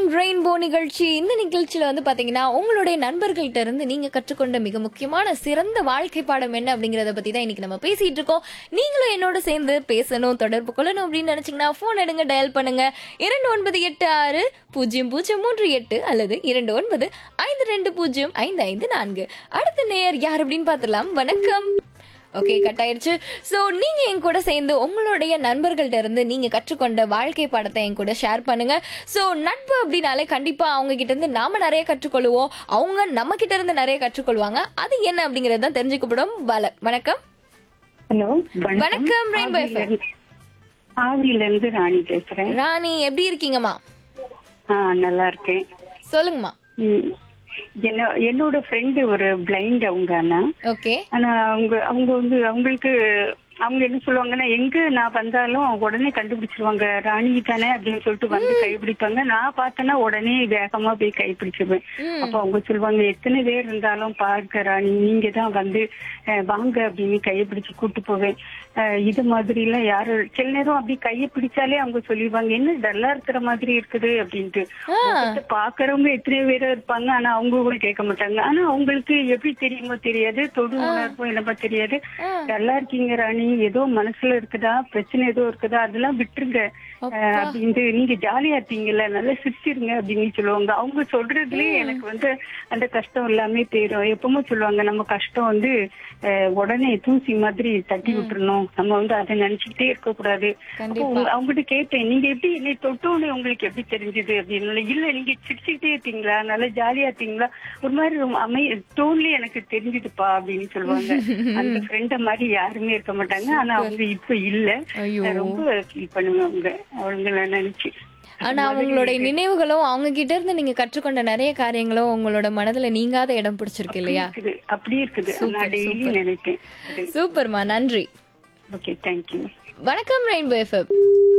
Rainbow நிகழ்ச்சி இந்த நிகழ்ச்சியில வந்து பாத்தீங்கன்னா உங்களுடைய நண்பர்கள்ட்ட இருந்து நீங்க கற்றுக்கொண்ட மிக முக்கியமான சிறந்த வாழ்க்கை பாடம் என்ன அப்படிங்கறத பத்தி தான் இன்னைக்கு நம்ம பேசிட்டு இருக்கோம் நீங்களும் என்னோட சேர்ந்து பேசணும் தொடர்பு கொள்ளணும் அப்படின்னு நினைச்சீங்கன்னா போன் எடுங்க டயல் பண்ணுங்க இரண்டு ஒன்பது எட்டு ஆறு பூஜ்ஜியம் பூஜ்ஜியம் மூன்று எட்டு அல்லது இரண்டு ஒன்பது ஐந்து ரெண்டு பூஜ்ஜியம் ஐந்து ஐந்து நான்கு அடுத்த நேயர் யார் அப்படின்னு பார்த்துலாம் வணக்கம் ஓகே கட் ஆயிருச்சு ஸோ நீங்க என் கூட சேர்ந்து உங்களுடைய நண்பர்கள்ட்ட இருந்து நீங்க கற்றுக்கொண்ட வாழ்க்கை பாடத்தை என் கூட ஷேர் பண்ணுங்க ஸோ நட்பு அப்படின்னாலே கண்டிப்பா அவங்க கிட்ட இருந்து நாம நிறைய கற்றுக்கொள்வோம் அவங்க நம்ம கிட்ட இருந்து நிறைய கற்றுக்கொள்வாங்க அது என்ன அப்படிங்கறது தான் தெரிஞ்சுக்கப்படும் வல வணக்கம் ஹலோ வணக்கம், Rainbow FM. ஆவியில இருந்து ராணி பேசுறேன் ராணி எப்படி இருக்கீங்கம்மா ஆ நல்லா இருக்கேன் சொல்லுங்கம்மா ம். என்ன என்னோட ஃப்ரெண்டு ஒரு பிளைண்ட் அவங்க அண்ணா ஓகே ஆனா அவங்க அவங்க வந்து அவங்களுக்கு அவங்க என்ன சொல்லுவாங்கன்னா எங்க நான் வந்தாலும் உடனே கண்டுபிடிச்சிருவாங்க ராணி தானே அப்படின்னு சொல்லிட்டு வந்து கைப்பிடிப்பாங்க நான் பார்த்தேன்னா உடனே வேகமா போய் கைப்பிடிச்சிருவேன் ம். அப்ப அவங்க சொல்லுவாங்க எத்தனை பேர் இருந்தாலும் பார்க்க ராணி நீங்க தான் வந்து அஹ், வாங்க அப்படின்னு கையை பிடிச்சு கூட்டு போவேன் அஹ், இது மாதிரி எல்லாம் யாரு சில நேரம் அப்படி கையை பிடிச்சாலே அவங்க சொல்லிடுவாங்க என்ன டல்லா இருக்கிற மாதிரி இருக்குது அப்படின்ட்டு உங்ககிட்ட பாக்குறவங்க எத்தனை பேர் இருப்பாங்க ஆனா அவங்க கூட கேட்க மாட்டாங்க ஆனா அவங்களுக்கு எப்படி தெரியுமோ தெரியாது தொடு உணர்வோ என்னமோ தெரியாது ஆ. நல்லா இருக்கீங்க ராணி ஏதோ மனசுல இருக்குதா பிரச்சனை ஏதோ இருக்குதா அதெல்லாம் விட்டுருங்க அஹ், அப்படின்ட்டு நீங்க ஜாலியா இருப்பீங்கல்ல நல்லா சிரிச்சிருங்க அப்படின்னு சொல்லுவாங்க அவங்க சொல்றதுலயே எனக்கு வந்து அந்த கஷ்டம் எல்லாமே போயிடும் எப்பவுமே சொல்லுவாங்க நம்ம கஷ்டம் வந்து அஹ், உடனே தூசி மாதிரி தட்டி விட்டுறணும் நம்ம வந்து அதை நினைச்சுக்கிட்டே இருக்க கூடாது அப்போ உங்க- அவங்ககிட்ட கேட்டேன் நீங்க எப்படி என்னை தொட்டோன்னு உங்களுக்கு எப்படி தெரிஞ்சது அப்படின்னு இல்ல நீங்க சிரிச்சுக்கிட்டே இருப்பீங்களா நல்லா ஜாலியா இருப்பீங்களா ஒரு மாதிரி ரொம்ப அமை டோன்லயே எனக்கு தெரிஞ்சுதுப்பா அப்படின்னு சொல்லுவாங்க அந்த ஃப்ரெண்ட மாதிரி யாருமே இருக்க மாட்டாங்க ஆனா அவங்க இப்ப இல்ல ஐயோ. நான் ரொம்ப ஃபீல் பண்ணுவேன் அவங்க அவங்கள நினைச்சு ஆனா அவங்களுடைய நினைவுகளும் அவங்க கிட்ட இருந்து நீங்க கற்றுக்கொண்ட நிறைய காரியங்களும் உங்களோட மனதுல நீங்காத இடம் பிடிச்சிருக்கு இல்லையா இருக்குது அப்படியே இருக்குது நான் டெய்லி நினைப்பேன் சூப்பர்மா நன்றி ஓகே தேங்க்யூ வணக்கம் ரெயின்போ எஃப்எம்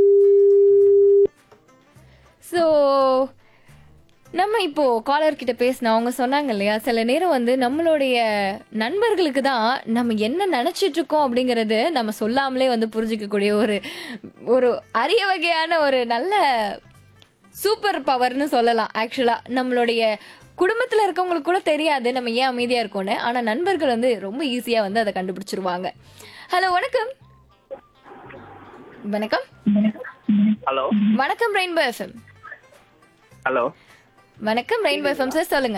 ஸோ நம்ம இப்போ காலர் கிட்ட பேசினோம் அவங்க சொன்னாங்க இல்லையா சில நேரம் வந்து நம்மளுடைய நண்பர்களுக்கு தான் நம்ம என்ன நினைச்சிட்டு இருக்கோம் அப்படிங்கறது நம்ம சொல்லாமலே வந்து புரிஞ்சுக்கக்கூடிய ஒரு ஒரு அரிய வகையான ஒரு நல்ல சூப்பர் பவர்னு சொல்லலாம் ஆக்சுவலா நம்மளுடைய குடும்பத்துல இருக்கவங்களுக்கு கூட தெரியாது நம்ம ஏன் அமைதியா இருக்கோம்னு ஆனா நண்பர்கள் வந்து ரொம்ப ஈஸியா வந்து அதை கண்டுபிடிச்சிருவாங்க ஹலோ வணக்கம் வணக்கம் ஹலோ வணக்கம் ரெயின்போ எஃப்எம் ஹலோ வணக்கம் ரெயின்போ எஃப்எம் சார் சொல்லுங்க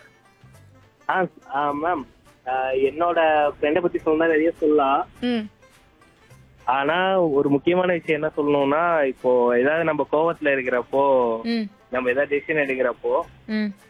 ஆ மேம் என்னோட ஃப்ரெண்டை பத்தி சொன்னா நிறைய சொல்லலாம் ம் ஆனா ஒரு முக்கியமான விஷயம் என்ன சொல்லணும்னா இப்போ ஏதாவது நம்ம கோவத்துல இருக்கிறப்போ ம் நம்ம ஏதாவது டெசிஷன் எடுக்கிறப்போ ம்